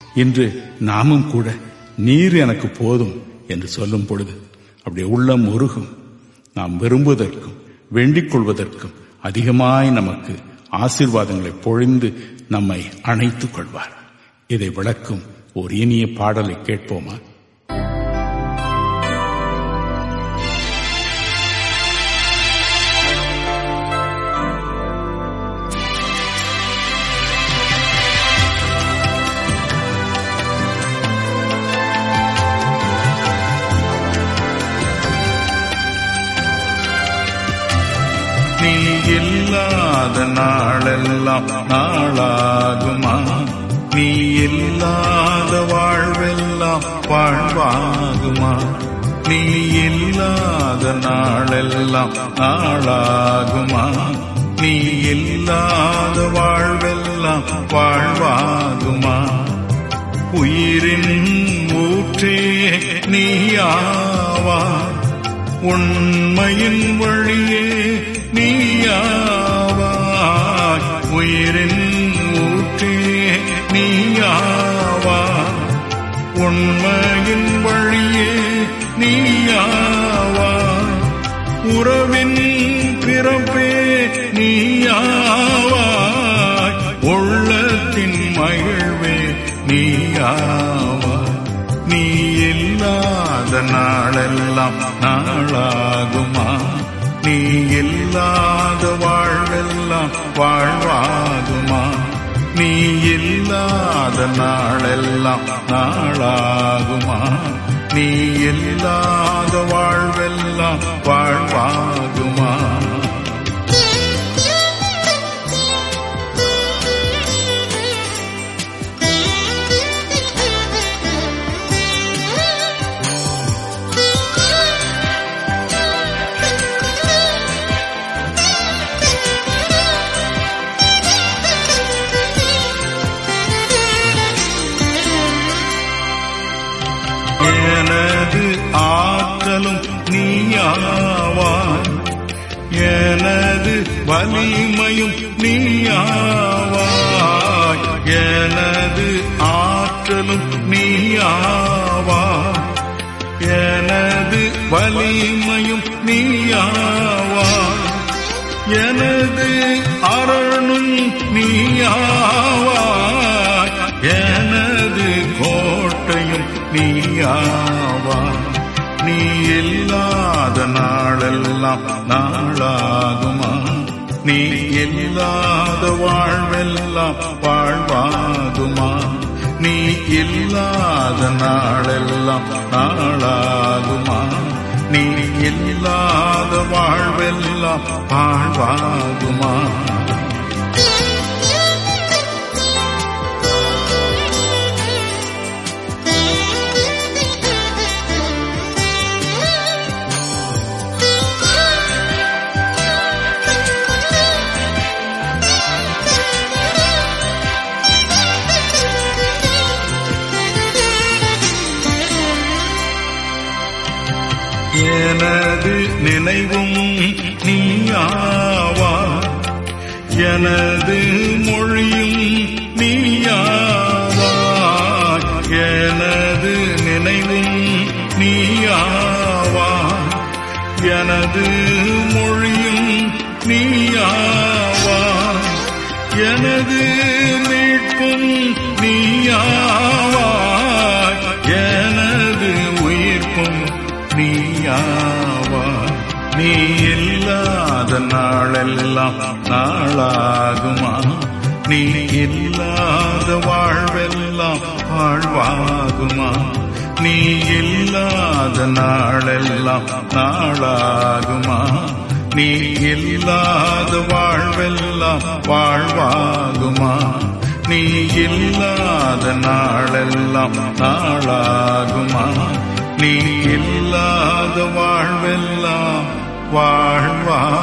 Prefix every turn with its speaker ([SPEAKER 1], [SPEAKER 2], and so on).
[SPEAKER 1] இன்று நாமும் கூட நீர் எனக்கு போதும் என்று சொல்லும் பொழுது அப்படி உள்ளம் உருகும் நாம் விரும்புவதற்கும் வேண்டிக் கொள்வதற்கும் அதிகமாய் நமக்கு ஆசீர்வாதங்களை பொழிந்து நம்மை அணைத்துக் கொள்வார் இதை விளக்கும் ஒரு இனிய பாடலை கேட்போமா
[SPEAKER 2] நீ இல்லாத நாளெல்லாம் நாளாகுமா நீ இல்லாத வாழ்வெல்லாம் வாழ்வாகுமா நீ இல்லாத நாளெல்லாம் நாளாகுமா நீ இல்லாத வாழ்வெல்லாம் வாழ்வாகுமா உயிரின் ஊற்றே நீயாவா உண்மையின் வழியே நீயாவாய் உயிரின் ஊற்றே நீயாவா உண்மையின் வழியே நீயாவா உறவின் பிறப்பே நீயாவாய் உள்ளத்தின் மகிழ்வே நீயாவாய் நீ இல்லாத நாளெல்லாம் நாளாகுமா நீ இல்லாத வாழ்வெல்லாம் வாழ்வாகுமா நீ இல்லாத நாளெல்லாம் நாளாகுமா நீ இல்லாத வாழ்வெல்லாம் வாழ்வாகுமா எனது ஆற்றலும் நீயாவாய் எனது வலிமையும் நீயாவாய் எனது ஆற்றலும் நீயாவாய் எனது வலிமையும் நீயாவாய் எனது அரணும் நீயாவாய் எனது கோட்டையும் நீயாவா நீ இல்லாத நாளெல்லாம் நாளாகுமா நீ இல்லாத வாழ்வெல்லாம் வாழ்வாகுமா நீ இல்லாத நாளெல்லாம் நாளாகுமா நீ இல்லாத வாழ்வெல்லாம் வாழ்வாகுமா எனது நினைவும் நீயாவா எனது மொழியும் நீயாவா எனது நினைவும் நீயாவா எனது மொழியும் நீயாவா எனது மீட்பும் நீயாவா எனது உயிர்ப்பும் நீயாவா நீ இல்லாத நாளெல்லாம் நாளாகுமா நீ இல்லாத வாழ்வெல்லாம் வாழ்வாகுமா நீ இல்லாத நாளெல்லாம் நாளாகுமா நீ இல்லாத வாழ்வெல்லாம் வாழ்வாகுமா நீ இல்லாத நாளெல்லாம் நாளாகுமா நீ இல்லாத வாழ்வெல்லாம் வாழ்வா